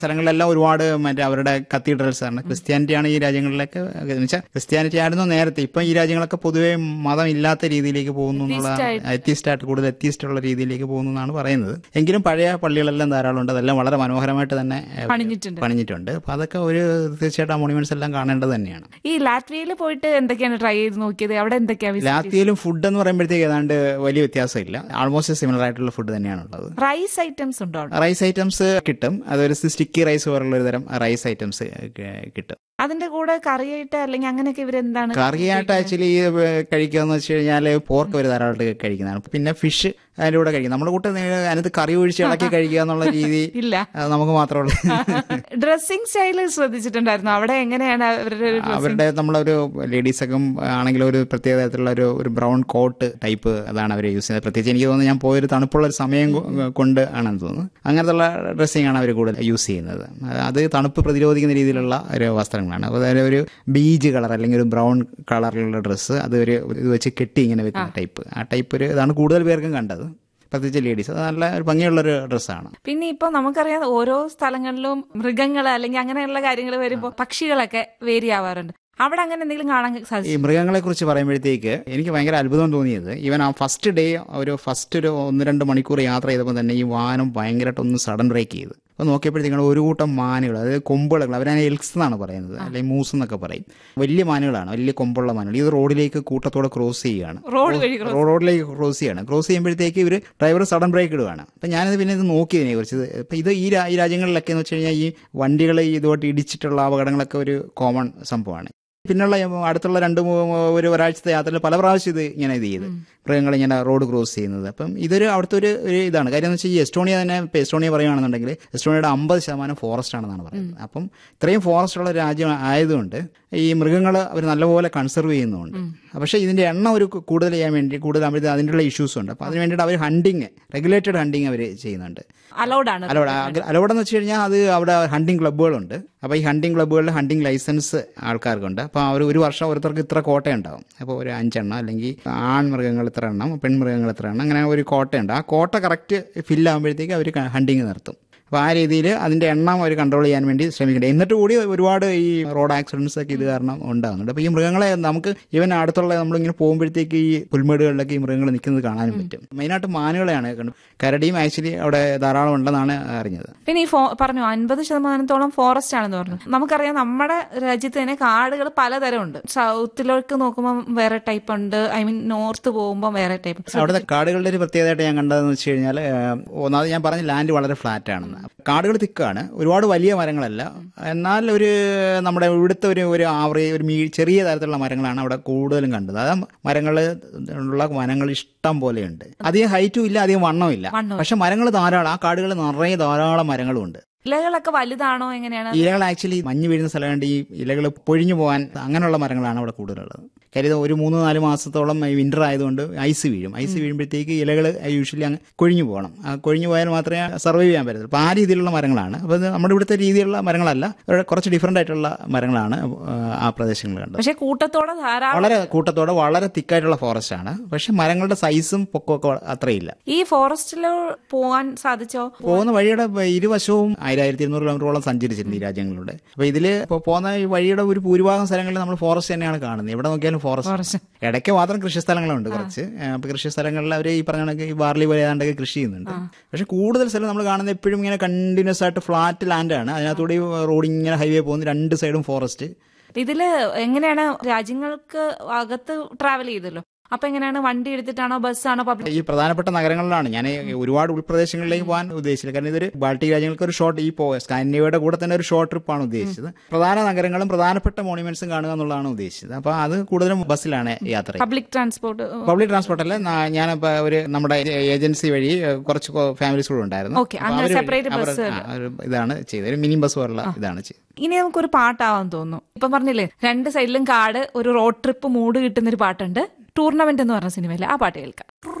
സ്ഥലങ്ങളിലെല്ലാം ഒരുപാട് മറ്റേ അവരുടെ കത്തീഡ്രൽസ് ആണ് ക്രിസ്ത്യാനിറ്റിയാണ് ഈ രാജ്യങ്ങളിലൊക്കെ എന്ന് വെച്ചാൽ ക്രിസ്ത്യാനിറ്റി ആയിരുന്നു നേരത്തെ ഇപ്പം ഈ രാജ്യങ്ങളൊക്കെ പൊതുവെ മതം ഇല്ലാത്ത രീതിയിലേക്ക് പോകുന്നു എന്നുള്ള എത്തിയിസ്റ്റായിട്ട് കൂടുതൽ എത്തിയിസ്റ്റ് ഉള്ള രീതിയിലേക്ക് പോകുന്നു എന്നാണ് പറയുന്നത് എങ്കിലും പഴയ പള്ളികളെല്ലാം ധാരാളം ഉണ്ട് അതെല്ലാം വളരെ മനോഹരമായിട്ട് തന്നെ ഏഹ്, പണിഞ്ഞിട്ടുണ്ട് പണിഞ്ഞിട്ടുണ്ട് അപ്പൊ അതൊക്കെ ഒരു തീർച്ചയായിട്ടും ആ മോണിമെന്റ്സ് എല്ലാം കാണേണ്ടത് തന്നെയാണ് ഈ ലാറ്റ്വിയയിൽ പോയിട്ട് എന്തൊക്കെയാണ് ട്രൈ ചെയ്ത് നോക്കിയത് അവിടെ എന്തൊക്കെയാ ലാത്തിയിലും ഫുഡ് എന്ന് പറയുമ്പോഴത്തേക്ക് ഏതാണ്ട് വലിയ വ്യത്യാസമില്ല ആൾമോസ്റ്റ് സിമിലർ ആയിട്ടുള്ള ഫുഡ് തന്നെയാണുള്ളത് റൈസ് ഐറ്റംസ് ഉണ്ടോ അവിടെ റൈസ് ഐറ്റംസ് കിട്ടും അതൊരു സ്റ്റിക്കി റൈസ് പോലുള്ള ഒരു തരം റൈസ് ഐറ്റംസ് കിട്ടും അതിന്റെ കൂടെ കറിയായിട്ട് അല്ലെങ്കിൽ അങ്ങനെയൊക്കെ ഇവരെന്താണ് കറിയായിട്ട് ആക്ച്വലി കഴിക്കുക എന്ന് വെച്ച് കഴിഞ്ഞാൽ പോർക്ക് ഒരു ധാരാളമായിട്ട് കഴിക്കുന്നതാണ് പിന്നെ ഫിഷ് അതിൻ്റെ കൂടെ കഴിക്കും നമ്മുടെ കൂട്ടം അതിനകത്ത് കറി ഒഴിച്ച് ഇളക്കി കഴിക്കുക എന്നുള്ള രീതി ഇല്ല അത് നമുക്ക് മാത്രമുള്ള ഡ്രസ്സിംഗ് സ്റ്റൈല് ശ്രദ്ധിച്ചിട്ടുണ്ടായിരുന്നു അവിടെ എങ്ങനെയാണ് അവരുടെ ഒരു dressing? അവരുടെ നമ്മളൊരു ലേഡീസൊക്കെ ആണെങ്കിലും ഒരു പ്രത്യേക തരത്തിലുള്ള ഒരു ഒരു ബ്രൗൺ കോട്ട് ടൈപ്പ് അതാണ് അവർ യൂസ് ചെയ്യുന്നത് പ്രത്യേകിച്ച് എനിക്ക് തോന്നുന്നു ഞാൻ പോയൊരു തണുപ്പുള്ള ഒരു സമയം കൊ- കൊണ്ട് ആണെന്ന് തോന്നുന്നു അങ്ങനത്തുള്ള ഡ്രസ്സിംഗ് ആണ് അവർ കൂടുതൽ യൂസ് ചെയ്യുന്നത് അത് തണുപ്പ് പ്രതിരോധിക്കുന്ന രീതിയിലുള്ള ഒരു വസ്ത്രങ്ങളാണ് അപ്പോൾ അതായത് ഒരു ബീജ് കളർ അല്ലെങ്കിൽ ഒരു ബ്രൗൺ കളറിലുള്ള ഡ്രസ്സ് അത് ഒരു ഇത് വെച്ച് കെട്ടി ഇങ്ങനെ വെക്കുന്ന ടൈപ്പ് ആ ടൈപ്പ് ഒരു ഇതാണ് കൂടുതൽ പേർക്കും കണ്ടത് പ്രത്യേകിച്ച് ലേഡീസ് അത് നല്ല ഒരു ഭംഗിയുള്ളൊരു ഡ്രസ്സാണ് പിന്നെ ഇപ്പൊ നമുക്കറിയാം ഓരോ സ്ഥലങ്ങളിലും മൃഗങ്ങൾ അല്ലെങ്കിൽ അങ്ങനെയുള്ള കാര്യങ്ങൾ വരുമ്പോൾ പക്ഷികളൊക്കെ വേരി ആവാറുണ്ട് അവിടെ അങ്ങനെ എന്തെങ്കിലും കാണാൻ ഈ സാധിച്ചു മൃഗങ്ങളെ കുറിച്ച് പറയുമ്പോഴത്തേക്ക് എനിക്ക് ഭയങ്കര അത്ഭുതം തോന്നിയത് ഈവൻ ആ ഫസ്റ്റ് ഡേ ഒരു ഫസ്റ്റ് ഒരു ഒന്ന് രണ്ട് മണിക്കൂർ യാത്ര ചെയ്തപ്പോൾ തന്നെ ഈ വാഹനം ഭയങ്കരമായിട്ട് ഒന്ന് സഡൻ ബ്രേക്ക് ചെയ്തു അപ്പോൾ നോക്കിയപ്പോഴത്തേക്കാണ് ഒരു കൂട്ടം മാനുകൾ അതായത് കൊമ്പുകൾ അവരതിനെ എൽക്സ് എന്നാണ് പറയുന്നത് അല്ലെങ്കിൽ മൂസ് എന്നൊക്കെ പറയും വലിയ മാനുകളാണ് വലിയ കൊമ്പുള്ള മാനുകൾ ഇത് റോഡിലേക്ക് കൂട്ടത്തോടെ ക്രോസ് ചെയ്യുകയാണ് റോഡ് വഴി റോഡിലേക്ക് ക്രോസ് ചെയ്യാണ് ക്രോസ് ചെയ്യുമ്പോഴത്തേക്ക് ഇവർ ഡ്രൈവർ സഡൻ ബ്രേക്ക് ഇടുകയാണ് അപ്പം ഞാനിത് പിന്നെ ഇത് നോക്കിയതിനെ കുറിച്ച് ഇപ്പം ഇത് ഈ രാ- ഈ രാജ്യങ്ങളിലൊക്കെ എന്ന് വെച്ച് കഴിഞ്ഞാൽ ഈ വണ്ടികൾ ഇതുമായിട്ട് ഇടിച്ചിട്ടുള്ള അപകടങ്ങളൊക്കെ ഒരു കോമൺ സംഭവമാണ് പിന്നുള്ള അടുത്തുള്ള രണ്ട് മൂ- ഒരു ഒരാഴ്ചത്തെ യാത്രയിൽ പല പ്രാവശ്യം ഇത് ഇങ്ങനെ ഇത് ചെയ്ത് മൃഗങ്ങൾ ഇങ്ങനെ റോഡ് ക്രോസ് ചെയ്യുന്നത് അപ്പം ഇതൊരു അവിടുത്തെ ഒരു ഒരു ഇതാണ് കാര്യം എന്ന് വെച്ചാൽ ഈ എസ്റ്റോണിയ തന്നെ ഇപ്പം എസ്റ്റോണിയ പറയുകയാണെന്നുണ്ടെങ്കിൽ എസ്റ്റോണിയയുടെ അമ്പത് ശതമാനം ഫോറസ്റ്റ് ആണെന്നാണ് പറയുന്നത് അപ്പം ഇത്രയും ഫോറസ്റ്റ് ഉള്ള രാജ്യം ആയതുകൊണ്ട് ഈ മൃഗങ്ങൾ അവർ നല്ലപോലെ കൺസർവ് ചെയ്യുന്നുണ്ട് പക്ഷേ ഇതിന്റെ എണ്ണം ഒരു കു- കൂടുതൽ ചെയ്യാൻ വേണ്ടി കൂടുതൽ അവർ അതിൻ്റെ ഇഷ്യൂസ് ഉണ്ട് അപ്പം അതിന് വേണ്ടിയിട്ട് അവർ ഹണ്ടിങ് റെഗുലേറ്റഡ് ഹണ്ടിങ് അവർ ചെയ്യുന്നുണ്ട് അലൗഡ് ആണ് അലോടെ അലോടെ എന്ന് വെച്ച് കഴിഞ്ഞാൽ അത് അവിടെ ഹണ്ടിങ് ക്ലബ്ബുകളുണ്ട് അപ്പോൾ ഈ ഹണ്ടിങ് ക്ലബ്ബുകളിൽ ഹണ്ടിങ് ലൈസൻസ് ആൾക്കാർക്കുണ്ട് അപ്പോൾ അവർ ഒരു വർഷം ഓരോരുത്തർക്ക് ഇത്ര കോട്ട ഉണ്ടാവും അപ്പോൾ ഒരു അഞ്ചെണ്ണം അല്ലെങ്കിൽ ആൺമൃഗങ്ങൾ ഇത്ര എണ്ണം പെൺമൃഗങ്ങൾ ഇത്ര എണ്ണം അങ്ങനെ ഒരു കോട്ടയുണ്ട് ആ കോട്ട കറക്റ്റ് ഫില്ലാകുമ്പോഴത്തേക്ക് അവർ ഹണ്ടിങ് നിർത്തും അപ്പോൾ ആ രീതിയിൽ അതിൻ്റെ എണ്ണം അവർ കൺട്രോൾ ചെയ്യാൻ വേണ്ടി ശ്രമിക്കുന്നുണ്ട് എന്നിട്ട് കൂടി ഒരുപാട് ഈ റോഡ് ആക്സിഡൻസ് ഒക്കെ ഇത് കാരണം ഉണ്ടാകുന്നുണ്ട് അപ്പോൾ ഈ മൃഗങ്ങളെ നമുക്ക് ഇവൻ അടുത്തുള്ള നമ്മളിങ്ങനെ പോകുമ്പോഴത്തേക്ക് ഈ പുൽമേടുകളിലൊക്കെ ഈ മൃഗങ്ങൾ നിൽക്കുന്നത് കാണാനും പറ്റും മെയിനായിട്ട് മാനുകളെയാണ് കണ്ടു കരടിയും ആക്ച്വലി അവിടെ ധാരാളം ഉണ്ടെന്നാണ് അറിഞ്ഞത് പിന്നെ ഈ ഫോ പറഞ്ഞു അൻപത് ശതമാനത്തോളം ഫോറസ്റ്റ് ആണെന്ന് പറഞ്ഞു നമുക്കറിയാം നമ്മുടെ രാജ്യത്ത് തന്നെ കാടുകൾ പലതരമുണ്ട് സൗത്തിലേക്ക് നോക്കുമ്പോൾ വേറെ ടൈപ്പ് ഉണ്ട് ഐ മീൻ നോർത്ത് പോകുമ്പോൾ വേറെ ടൈപ്പ് അവിടുത്തെ കാടുകളുടെ ഒരു പ്രത്യേകതയായിട്ട് ഞാൻ കണ്ടതെന്ന് വെച്ച് കഴിഞ്ഞാൽ ഒന്നാമത് ഞാൻ പറഞ്ഞ ലാൻഡ് വളരെ ഫ്ലാറ്റ് ആണെന്ന് കാടുകൾ തിക്കാണ് ഒരുപാട് വലിയ മരങ്ങളല്ല എന്നാൽ ഒരു നമ്മുടെ ഇവിടുത്തെ ഒരു ഒരു ആവറേജ് ഒരു മീ ചെറിയ തരത്തിലുള്ള മരങ്ങളാണ് അവിടെ കൂടുതലും കണ്ടത് അത് മരങ്ങൾ ഉള്ള വനങ്ങൾ ഇഷ്ടം പോലെയുണ്ട് അധികം ഹൈറ്റും ഇല്ല അധികം വണ്ണവും ഇല്ല വണ്ണവും പക്ഷെ മരങ്ങൾ ധാരാളം ആ കാടുകൾ നിറയെ ധാരാളം മരങ്ങളും ഉണ്ട് ഇലകളൊക്കെ വലുതാണോ എങ്ങനെയാണ് ഇലകൾ ആക്ച്വലി മഞ്ഞ് വീഴുന്ന സ്ഥലമുണ്ട് ഈ ഇലകൾ പൊഴിഞ്ഞു പോകാൻ അങ്ങനെയുള്ള മരങ്ങളാണ് അവിടെ കൂടുതലുള്ളത് കാര്യം ഇത് ഒരു മൂന്ന് നാല് മാസത്തോളം വിന്റർ ആയതുകൊണ്ട് ഐസ് വീഴും ഐസ് വീഴുമ്പോഴത്തേക്ക് ഇലകൾ യൂഷ്വലി അങ്ങ് കൊഴിഞ്ഞു പോകണം ആ കൊഴിഞ്ഞു പോയാൽ മാത്രമേ സർവൈവ് ചെയ്യാൻ പറ്റത്തുള്ളൂ അപ്പോൾ ആ രീതിയിലുള്ള മരങ്ങളാണ് അപ്പോൾ ഇത് നമ്മുടെ ഇവിടുത്തെ രീതിയിലുള്ള മരങ്ങളല്ല ഒരു കുറച്ച് ഡിഫറെൻ്റ് ആയിട്ടുള്ള മരങ്ങളാണ് ആ പ്രദേശങ്ങളിൽ കണ്ടത് പക്ഷെ കൂട്ടത്തോടെ ധാരാളം വളരെ കൂട്ടത്തോടെ വളരെ തിക്കായിട്ടുള്ള ഫോറസ്റ്റ് ആണ് പക്ഷെ മരങ്ങളുടെ സൈസും പൊക്കമൊക്കെ അത്രയില്ല ഈ ഫോറസ്റ്റിൽ പോകാൻ സാധിച്ചോ പോകുന്ന വഴിയുടെ ഇരുവശവും ആയിരം ആയിരത്തി ഇരുന്നൂറ് കിലോമീറ്ററോളം സഞ്ചരിച്ചിട്ടുണ്ട് ഈ രാജ്യങ്ങളിലൂടെ അപ്പൊ ഇതില് ഇപ്പൊ പോകുന്ന ഈ വഴിയുടെ ഒരു ഭൂരിഭാഗം സ്ഥലങ്ങളിൽ നമ്മൾ ഫോറസ്റ്റ് തന്നെയാണ് കാണുന്നത് എവിടെ നോക്കിയാലും ഫോറസ്റ്റ് ഫോറസ്റ്റ് ഇടയ്ക്ക് മാത്രം കൃഷി സ്ഥലങ്ങളുണ്ട് കുറച്ച് ആ, അപ്പൊ കൃഷി സ്ഥലങ്ങളിൽ അവർ ഈ പറഞ്ഞ കണക്ക് ഈ ബാർലി പോലെ ഏതാണ്ടൊക്കെ കൃഷി ചെയ്യുന്നുണ്ട് പക്ഷെ കൂടുതൽ സ്ഥലം നമ്മൾ കാണുന്നത് എപ്പോഴും ഇങ്ങനെ കണ്ടിന്യൂസ് ആയിട്ട് ഫ്ലാറ്റ് ലാൻഡ് ആണ് അതിനകത്തൂടെ ഈ റോഡ് ഇങ്ങനെ ഹൈവേ പോകുന്ന രണ്ട് സൈഡും ഫോറസ്റ്റ് ഇതില് എങ്ങനെയാണ് രാജ്യങ്ങൾക്ക് അകത്ത് ട്രാവൽ ചെയ്തല്ലോ അപ്പൊ എങ്ങനെയാണ് വണ്ടി എടുത്തിട്ടാണോ ബസ്സാണോ പബ്ലിക് ഈ പ്രധാനപ്പെട്ട നഗരങ്ങളിലാണ് ഞാൻ ഒരുപാട് ഉൾപ്രദേശങ്ങളിലേക്ക് പോകാൻ ഉദ്ദേശിച്ചത് കാരണം ഇതൊരു ബാൾട്ടിക് രാജ്യങ്ങൾക്ക് ഒരു ഷോർട്ട് ഈ പോ സ്കാൻഡിനേവിയയുടെ കൂടെ തന്നെ ഒരു ഷോർട്ട് ട്രിപ്പാണ് ഉദ്ദേശിച്ചത് പ്രധാന നഗരങ്ങളും പ്രധാനപ്പെട്ട മോണുമെന്റ്സും കാണുക എന്നുള്ളതാണ് ഉദ്ദേശിച്ചത് അപ്പോൾ അത് കൂടുതലും ബസ്സിലാണ് യാത്ര ചെയ്യുന്നത്. പബ്ലിക് ട്രാൻസ്പോർട്ട് പബ്ലിക് ട്രാൻസ്പോർട്ട് അല്ല നാ- ഞാനിപ്പോ ഒരു നമ്മുടെ ഏജൻസി വഴി ഏഹ്, കുറച്ച് ഫാമിലീസ് കൂടെ ഉണ്ടായിരുന്നു ഓക്കെ അപ്പൊ അങ്ങനെ അവര് വഴി സെപ്പറേറ്റ് അവർ- ബസ് ആ, ഒരു ഇതാണ് ചെയ്തത് ഒരു മിനി ബസ് പോലുള്ള ഇതാണ് ചെയ്തത് ഇനി നമുക്കൊരു പാട്ടാവാൻ തോന്നുന്നു ഇപ്പൊ പറഞ്ഞില്ലേ രണ്ട് സൈഡിലും കാട് ഒരു റോഡ് ട്രിപ്പ് മൂഡ് കിട്ടുന്ന ഒരു പാട്ടുണ്ട് ടൂർണമെന്റ് എന്ന് പറഞ്ഞ സിനിമയിലെ ആ പാട്ട് കേൾക്കാം